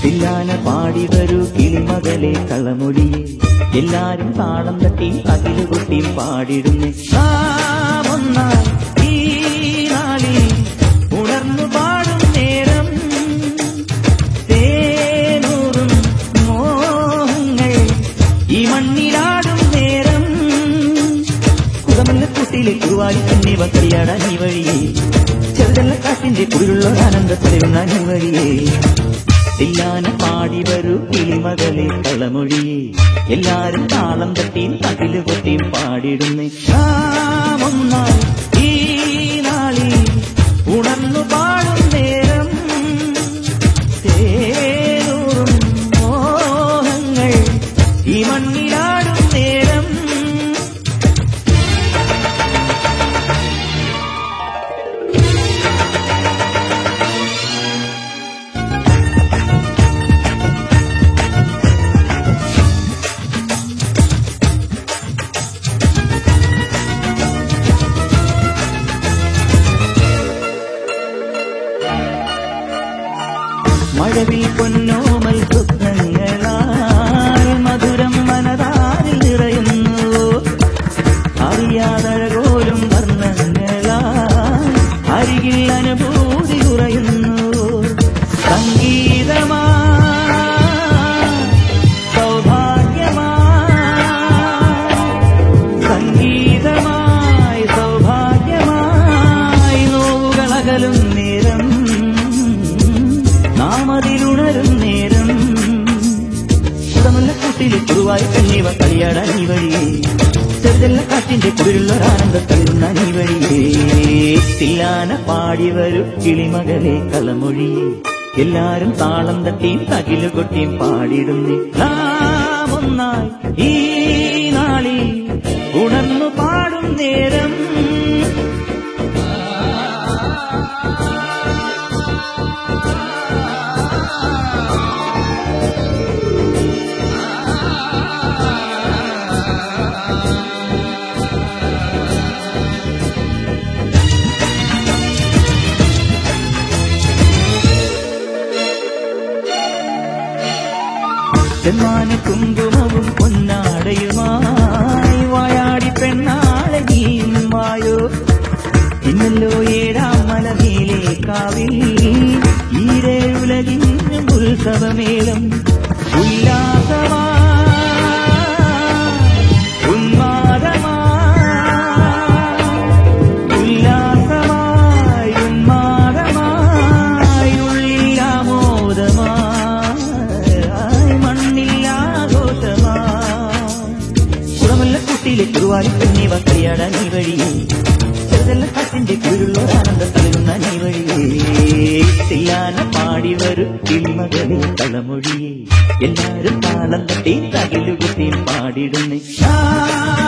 തില്ലാന പാടി വരൂ കിളിമകളെ കളമൊഴിയെ എല്ലാരും താളം തട്ടി അകില് കുട്ടി പാടിടുന്നേ ഒന്നായി ഈ നാളിൽ ഉണർന്നു പാടും നേരം തേനൂറും മോഹങ്ങൾ ഈ മണ്ണിലാടും നേരം കുടമല്ല കുട്ടിയിലെ കുറുവായി തന്നെ വക്കടിയാടാൻ ഈ വഴിയേ ചെറുതല്ല കാറ്റിന്റെ കുടിലുള്ള ആനന്ദത്തിലിരുന്ന ഈ വഴിയേ തില്ലാന പാടി വരൂ കിളിമകളെ കളമൊഴിയേ എല്ലാരും താളം തട്ടിയും തകില് കൊട്ടിയും പാടിടുന്നേ ഒന്നായി ഈ നാളിൽ ഉണർന്നു പാടും നേരം തേനൂറും മോഹങ്ങൾ ഈ മണ്ണിലാടും നേരം മഴവിൽ പൊന്നോമൽ സ്വപ്നങ്ങളാൽ മധുരം മനതാരിൽ നിറയുന്നു അറിയാതഴകോലും വർണ്ണങ്ങളാൽ അരികിൽ അനുഭൂതി കുറയുന്നു സംഗീതമാ സൗഭാഗ്യമാ സംഗീതമായി സൗഭാഗ്യമായി നോവുകളകലും നേരം നാമതിലുണരും നേരം കുടമുല്ലക്കൂട്ടിലെ കുറുവായി കണ്ണീവ കളിയാടാൻ ഈ വഴിയേ ചെറുതല്ല കാറ്റിന്റെ കുടിലുള്ള ആനന്ദത്തളിരുന്ന ഈ വഴിയേ തില്ലാന പാടി വരൂ കിളിമകളെ കളമൊഴിയേ എല്ലാരും താളം തട്ടിയും തകില് കൊട്ടിയും പാടിടുന്നേ നാം ഒന്നായി ഈ നാളിൽ ഉണർന്നു പാടും നേരം ചെമ്മാന കുങ്കുമവും പൊന്നാടയുമായി വായാടി പെണ്ണാളെ നീയും വായോ ഇന്നല്ലോ ഏഴാം മലമേലെ കാവിൽ ഈരേ ഉലകിന്നും ഉത്സവമേളം ഉല്ലാസമാ ഉന്മാദമാ ഉല്ലാസമായി ഉന്മാദമായി ഉള്ളിൽ ആമോദമായി മണ്ണിൽ ആഘോഷമായി കുടമല്ല കുട്ടിയിലെ കുറുവാരി പെണ്ണി വക്കറിയാടാൻ ഈ വഴിയേ ചെറുതല്ല കാറ്റിന്റെ കുരുള്ള ആനന്ദത്തളിരുന്ന നീ വഴിയേ തില്ലാന പാടി വരും കിളിമകളെ കളമൊഴിയേ എല്ലാരും താളം തട്ടി തകിലുകുത്തി പാടിടുന്നേ ആ